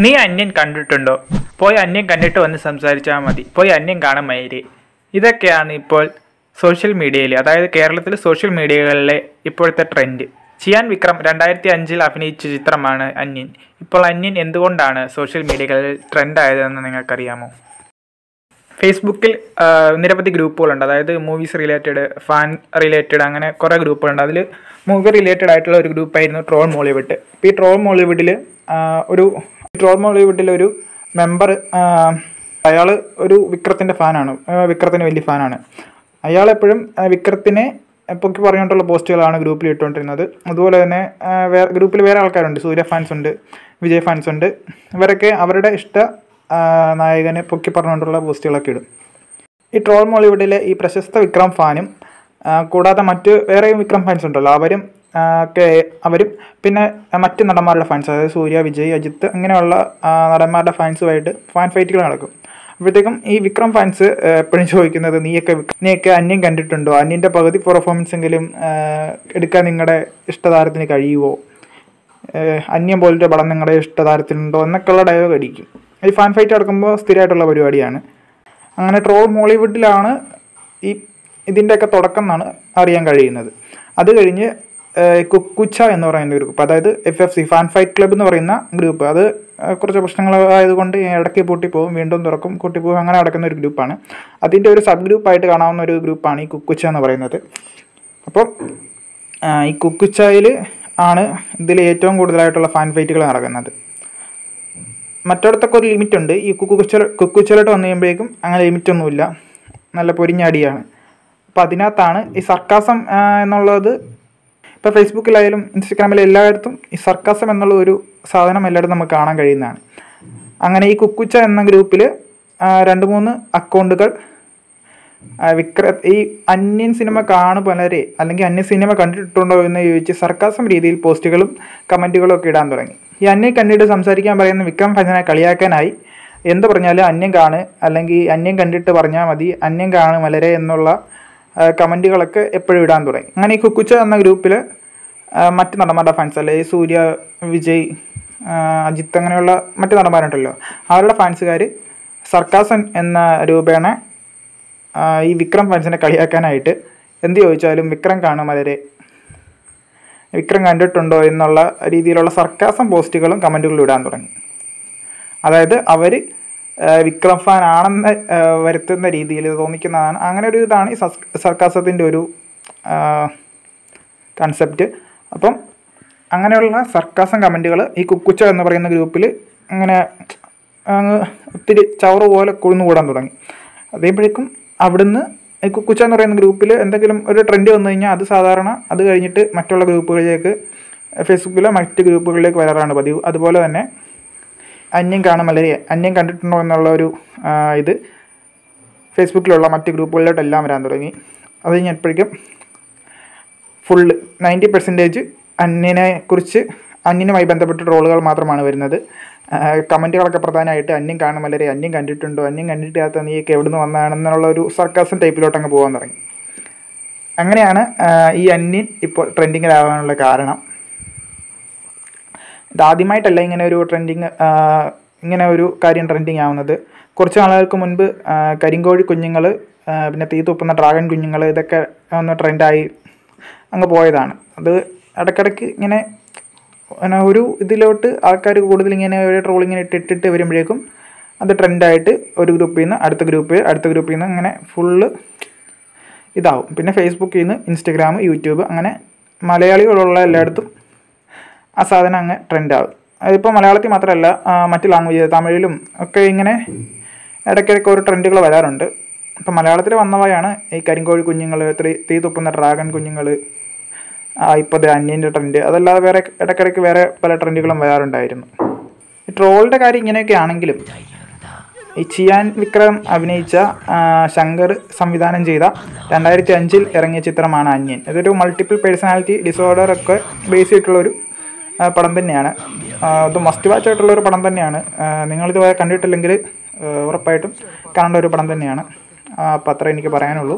നീ അന്യൻ കണ്ടിട്ടുണ്ടോ പോയി അന്യൻ കണ്ടിട്ട് വന്ന് സംസാരിച്ചാൽ മതി പോയി അന്യൻ കാണാൻ മയിര് ഇതൊക്കെയാണ് ഇപ്പോൾ സോഷ്യൽ മീഡിയയിൽ അതായത് കേരളത്തിലെ സോഷ്യൽ മീഡിയകളിലെ ഇപ്പോഴത്തെ ട്രെൻഡ് ചിയാൻ വിക്രം രണ്ടായിരത്തി അഞ്ചിൽ അഭിനയിച്ച ചിത്രമാണ് അന്യൻ ഇപ്പോൾ അന്യൻ എന്തുകൊണ്ടാണ് സോഷ്യൽ മീഡിയകളിൽ ട്രെൻഡായതെന്ന് നിങ്ങൾക്കറിയാമോ ഫേസ്ബുക്കിൽ ആ, നിരവധി ഗ്രൂപ്പുകളുണ്ട് അതായത് മൂവീസ് റിലേറ്റഡ് ഫാൻ റിലേറ്റഡ് അങ്ങനെ കുറേ ഗ്രൂപ്പുകളുണ്ട് അതിൽ മൂവി റിലേറ്റഡ് ആയിട്ടുള്ള ഒരു ഗ്രൂപ്പായിരുന്നു ട്രോൾ മോളിവുഡ് ഇപ്പോൾ ഈ ട്രോൾ മോളിവുഡിൽ ഒരു ട്രോൾ മോളിവുഡിൽ ഒരു മെമ്പർ അയാൾ ഒരു വിക്രത്തിൻ്റെ ഫാനാണ് വിക്രത്തിൻ്റെ വലിയ ഫാനാണ് അയാൾ എപ്പോഴും ആ, വിക്രത്തിനെ പൊക്കി പറഞ്ഞുകൊണ്ടുള്ള പോസ്റ്റുകളാണ് ഗ്രൂപ്പിൽ ഇട്ടുകൊണ്ടിരുന്നത് അതുപോലെ തന്നെ ആ, വേറെ ഗ്രൂപ്പിൽ വേറെ ആൾക്കാരുണ്ട് സൂര്യ ഫാൻസ് ഉണ്ട് വിജയ് ഫാൻസ് ഉണ്ട് ഇവരൊക്കെ അവരുടെ ഇഷ്ട ആ, നായകനെ പൊക്കി പറഞ്ഞുകൊണ്ടുള്ള പോസ്റ്റുകളൊക്കെ ഇടും ഈ ട്രോൾ മോളിവുഡിലെ ഈ പ്രശസ്ത വിക്രം ഫാനും ആ, കൂടാതെ മറ്റ് വേറെയും വിക്രം ഫാൻസ് ഉണ്ടല്ലോ അവരും ആ, ഒക്കെ അവരും പിന്നെ മറ്റ് നടന്മാരുടെ ഫാൻസ് അതായത് സൂര്യ വിജയ് അജിത്ത് അങ്ങനെയുള്ള ആ, നടന്മാരുടെ ഫാൻസുമായിട്ട് ഫാൻ ഫൈറ്റുകൾ നടക്കും അപ്പോഴത്തേക്കും ഈ വിക്രം ഫാൻസ് എപ്പോഴും ചോദിക്കുന്നത് നീയൊക്കെ വിക്ര- നീയൊക്കെ അന്യം കണ്ടിട്ടുണ്ടോ അന്യൻ്റെ പകുതി പെർഫോമൻസ് എങ്കിലും ആ, എടുക്കാൻ നിങ്ങളുടെ ഇഷ്ടതാരത്തിന് കഴിയുമോ ഏഹ് അന്യം പോലത്തെ പടം നിങ്ങളുടെ ഇഷ്ടതാരത്തിലുണ്ടോ എന്നൊക്കെയുള്ള ഡയലോഗ് അടിക്കും ഈ ഫാൻ ഫൈറ്റ് നടക്കുമ്പോൾ സ്ഥിരമായിട്ടുള്ള പരിപാടിയാണ് അങ്ങനെ ട്രോൾ മോളിവുഡിലാണ് ഈ ഇതിൻ്റെയൊക്കെ തുടക്കം എന്നാണ് അറിയാൻ കഴിയുന്നത് അത് കഴിഞ്ഞ് ഏഹ് കുക്കുച്ച എന്ന് പറയുന്ന ഒരു ഗ്രൂപ്പ് അതായത് F F C fan fight club എന്ന് പറയുന്ന ഗ്രൂപ്പ് അത് ഏഹ് കുറച്ച് പ്രശ്നങ്ങളായതുകൊണ്ട് ഇടയ്ക്ക് പൂട്ടിപ്പോകും വീണ്ടും തുറക്കും കൂട്ടിപ്പോകും അങ്ങനെ നടക്കുന്ന ഒരു ഗ്രൂപ്പാണ് അതിൻ്റെ ഒരു സബ് ഗ്രൂപ്പായിട്ട് കാണാവുന്ന ഒരു ഗ്രൂപ്പാണ് ഈ കുക്കുച്ച എന്ന് പറയുന്നത് അപ്പോൾ ആ, ഈ കുക്കുച്ചായിൽ ആണ് ഇതിൽ ഏറ്റവും കൂടുതലായിട്ടുള്ള ഫാൻ ഫൈറ്റുകൾ നടക്കുന്നത് മറ്റിടത്തൊക്കെ ഒരു ലിമിറ്റ് ഉണ്ട് ഈ കുക്കുച്ചല കുക്കുച്ചലോട്ട് വന്നു കഴിയുമ്പോഴേക്കും അങ്ങനെ ലിമിറ്റ് ഒന്നുമില്ല നല്ല പൊരിഞ്ഞാടിയാണ് അപ്പോൾ അതിനകത്താണ് ഈ സർക്കാസം ആ, എന്നുള്ളത് ഇപ്പോൾ ഫേസ്ബുക്കിലായാലും ഇൻസ്റ്റഗ്രാമിലും എല്ലായിടത്തും ഈ സർക്കാസം എന്നുള്ള ഒരു സാധനം എല്ലായിടത്തും നമുക്ക് കാണാൻ കഴിയുന്നതാണ് അങ്ങനെ ഈ കുക്കുച്ച എന്ന ഗ്രൂപ്പിൽ രണ്ട് മൂന്ന് അക്കൗണ്ടുകൾ ആ, വിക്ര ഈ അന്യൻ സിനിമ കാണു പലരെ അല്ലെങ്കിൽ അന്യ സിനിമ കണ്ടിട്ടുണ്ടോ എന്ന് ചോദിച്ച് സർക്കാസം രീതിയിൽ പോസ്റ്റുകളും കമൻറ്റുകളും ഒക്കെ ഇടാൻ തുടങ്ങി ഈ അന്യം കണ്ടിട്ട് സംസാരിക്കാൻ പറയുന്ന വിക്രം ഭജനെ കളിയാക്കാനായി എന്ത് പറഞ്ഞാലും അന്യം കാണ് അല്ലെങ്കിൽ അന്യം കണ്ടിട്ട് പറഞ്ഞാൽ മതി അന്യം കാണ് മലരെ എന്നുള്ള ആ, കമൻറ്റുകളൊക്കെ എപ്പോഴും ഇടാൻ തുടങ്ങി അങ്ങനെ ഈ കുക്കുച്ച എന്ന ഗ്രൂപ്പിൽ മറ്റ് നടന്മാരുടെ ഫാൻസ് അല്ലെ ഈ സൂര്യ വിജയ് ആ, അജിത്ത് അങ്ങനെയുള്ള മറ്റ് നടന്മാരുണ്ടല്ലോ അവരുടെ ഫാൻസുകാർ സർക്കാസൻ എന്ന രൂപേണ ആ, ഈ വിക്രം ഫാൻസിനെ കളിയാക്കാനായിട്ട് എന്ത് ചോദിച്ചാലും വിക്രം കാണും വളരെ വിക്രം കണ്ടിട്ടുണ്ടോ എന്നുള്ള രീതിയിലുള്ള സർക്കാസം പോസ്റ്റുകളും കമൻറ്റുകളും ഇടാൻ തുടങ്ങി അതായത് അവർ വിക്രം ഫാൻ ആണെന്ന് ആ, വരുത്തുന്ന രീതിയിൽ തോന്നിക്കുന്നതാണ് അങ്ങനെ ഒരു ഇതാണ് ഈ സർക്കാസത്തിൻ്റെ ഒരു കൺസെപ്റ്റ് അപ്പം അങ്ങനെയുള്ള സർക്കാസം കമൻറ്റുകൾ ഈ കുക്കുച്ച എന്ന് പറയുന്ന ഗ്രൂപ്പിൽ അങ്ങനെ അങ്ങ് ഒത്തിരി ചവറ് പോലെ കുഴിന്നു കൂടാൻ തുടങ്ങി അതേപ്പോഴേക്കും അവിടുന്ന് ഈ കുക്കുച്ച എന്ന് പറയുന്ന ഗ്രൂപ്പിൽ എന്തെങ്കിലും ഒരു ട്രെൻഡ് വന്നു കഴിഞ്ഞാൽ അത് സാധാരണ അത് കഴിഞ്ഞിട്ട് മറ്റുള്ള ഗ്രൂപ്പുകളിലേക്ക് ഫേസ്ബുക്കിലെ മറ്റ് ഗ്രൂപ്പുകളിലേക്ക് വരാറാണ് പതിവ് അതുപോലെ തന്നെ അന്യം കാണും അല്ലെങ്കിൽ അന്യം കണ്ടിട്ടുണ്ടോ എന്നുള്ള ഒരു ആ, ഇത് ഫേസ്ബുക്കിലുള്ള മറ്റ് ഗ്രൂപ്പുകളിലോട്ടെല്ലാം വരാൻ തുടങ്ങി അത് കഴിഞ്ഞപ്പോഴേക്കും ഫുള്ള് നയൻറ്റി പെർസെൻറ്റേജ് അന്യനെ കുറിച്ച് അന്യനുമായി ബന്ധപ്പെട്ട ട്രോളുകൾ മാത്രമാണ് വരുന്നത് കമൻറ്റുകളൊക്കെ പ്രധാനമായിട്ട് അന്യം കാണും അല്ലെങ്കിൽ അന്യം കണ്ടിട്ടുണ്ടോ അന്യം കണ്ടിട്ടില്ലാത്ത നീയൊക്കെ എവിടെ നിന്ന് വന്നതാണെന്നുള്ള ഒരു സർക്കാസം ടൈപ്പിലോട്ട് അങ്ങ് പോകാൻ തുടങ്ങി അങ്ങനെയാണ് ആ, ഈ അന്യൻ ഇപ്പോൾ ട്രെൻഡിങ്ങിലാവാനുള്ള കാരണം ഇതാദ്യമായിട്ടല്ല ഇങ്ങനെ ഒരു ട്രെൻഡിങ് ഇങ്ങനെ ഒരു കാര്യം ട്രെൻഡിങ് ആവുന്നത് കുറച്ച് നാളുകൾക്ക് മുൻപ് ആ, കരിങ്കോഴി കുഞ്ഞുങ്ങൾ പിന്നെ തീ തുപ്പുന്ന ഡ്രാഗൺ കുഞ്ഞുങ്ങൾ ഇതൊക്കെ ഒന്ന് ട്രെൻഡായി അങ്ങ് പോയതാണ് അത് ഇടയ്ക്കിടയ്ക്ക് ഇങ്ങനെ പിന്നെ ഒരു ഇതിലോട്ട് ആൾക്കാർ കൂടുതൽ ഇങ്ങനെ ഒരു ട്രോളിങ്ങനെ ഇട്ടിട്ടിട്ട് വരുമ്പോഴേക്കും അത് ട്രെൻഡായിട്ട് ഒരു ഗ്രൂപ്പിൽ നിന്ന് അടുത്ത ഗ്രൂപ്പ് അടുത്ത ഗ്രൂപ്പിൽ നിന്ന് ഇങ്ങനെ ഫുള്ള് ഇതാവും പിന്നെ ഫേസ്ബുക്കിൽ നിന്ന് ഇൻസ്റ്റഗ്രാം യൂട്യൂബ് അങ്ങനെ മലയാളികളുള്ള എല്ലായിടത്തും ആ സാധനം അങ്ങ് ട്രെൻഡാവും അതിപ്പോൾ മലയാളത്തിൽ മാത്രമല്ല ആ, മറ്റ് ലാംഗ്വേജ് തമിഴിലും ഒക്കെ ഇങ്ങനെ ഇടയ്ക്കിടയ്ക്ക് ഓരോ ട്രെൻഡുകൾ വരാറുണ്ട് ഇപ്പം മലയാളത്തിൽ വന്നവയാണ് ഈ കരിങ്കോഴി കുഞ്ഞുങ്ങൾ തീ തീ തുപ്പുന്ന ഡ്രാഗൺ കുഞ്ഞുങ്ങൾ ഇപ്പോൾ ദേ അന്യൻ്റെ ട്രെൻഡ് അതല്ലാതെ വേറെ ഇടയ്ക്കിടയ്ക്ക് വേറെ പല ട്രെൻഡുകളും വരാറുണ്ടായിരുന്നു ഈ ട്രോളിൻ്റെ കാര്യം ഇങ്ങനെയൊക്കെ ആണെങ്കിലും ഈ ചിയാൻ വിക്രം അഭിനയിച്ച ആ, ശങ്കർ സംവിധാനം ചെയ്ത രണ്ടായിരത്തി അഞ്ചിൽ ഇറങ്ങിയ ചിത്രമാണ് അന്യൻ ഇതൊരു മൾട്ടിപ്പിൾ പേഴ്സണാലിറ്റി ഡിസോർഡർ ഒക്കെ ബേസ് ചെയ്തിട്ടുള്ളൊരു ആ, പടം തന്നെയാണ് ആ, ഇത് മസ്റ്റ് വാച്ച് ആയിട്ടുള്ള ഒരു പടം തന്നെയാണ് ആ, നിങ്ങളിത് കണ്ടിട്ടില്ലെങ്കിൽ ആ, ഉറപ്പായിട്ടും കാണേണ്ട ഒരു പടം തന്നെയാണ് ആ, അപ്പം അത്ര എനിക്ക് പറയാനുള്ളൂ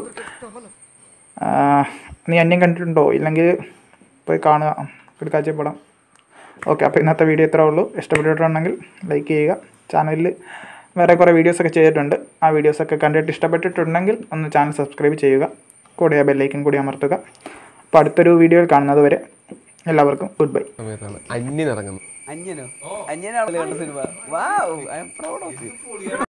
ആ, നീ അന്യം കണ്ടിട്ടുണ്ടോ ഇല്ലെങ്കിൽ പോയി കാണുക കിടക്കാച്ച പടം ഓക്കെ അപ്പോൾ ഇന്നത്തെ വീഡിയോ ഇത്രേ ഉള്ളൂ ഇഷ്ടപ്പെട്ടിട്ടുണ്ടെങ്കിൽ ലൈക്ക് ചെയ്യുക ചാനലിൽ വേറെ കുറേ വീഡിയോസൊക്കെ ചെയ്തിട്ടുണ്ട് ആ വീഡിയോസൊക്കെ കണ്ടിട്ട് ഇഷ്ടപ്പെട്ടിട്ടുണ്ടെങ്കിൽ ഒന്ന് ചാനൽ സബ്സ്ക്രൈബ് ചെയ്യുക കൂടെ ആ ബെല്ലൈക്കൻ കൂടി അമർത്തുക അപ്പോൾ അടുത്തൊരു വീഡിയോയിൽ കാണുന്നത് വരെ എല്ലാവർക്കും ഗുഡ് ബൈ സമയത്താണ് അന്യൻ ഇറങ്ങുന്നത് അന്യനോ അന്യനാണല്ലോ കണ്ട സിനിമ wow I am proud of U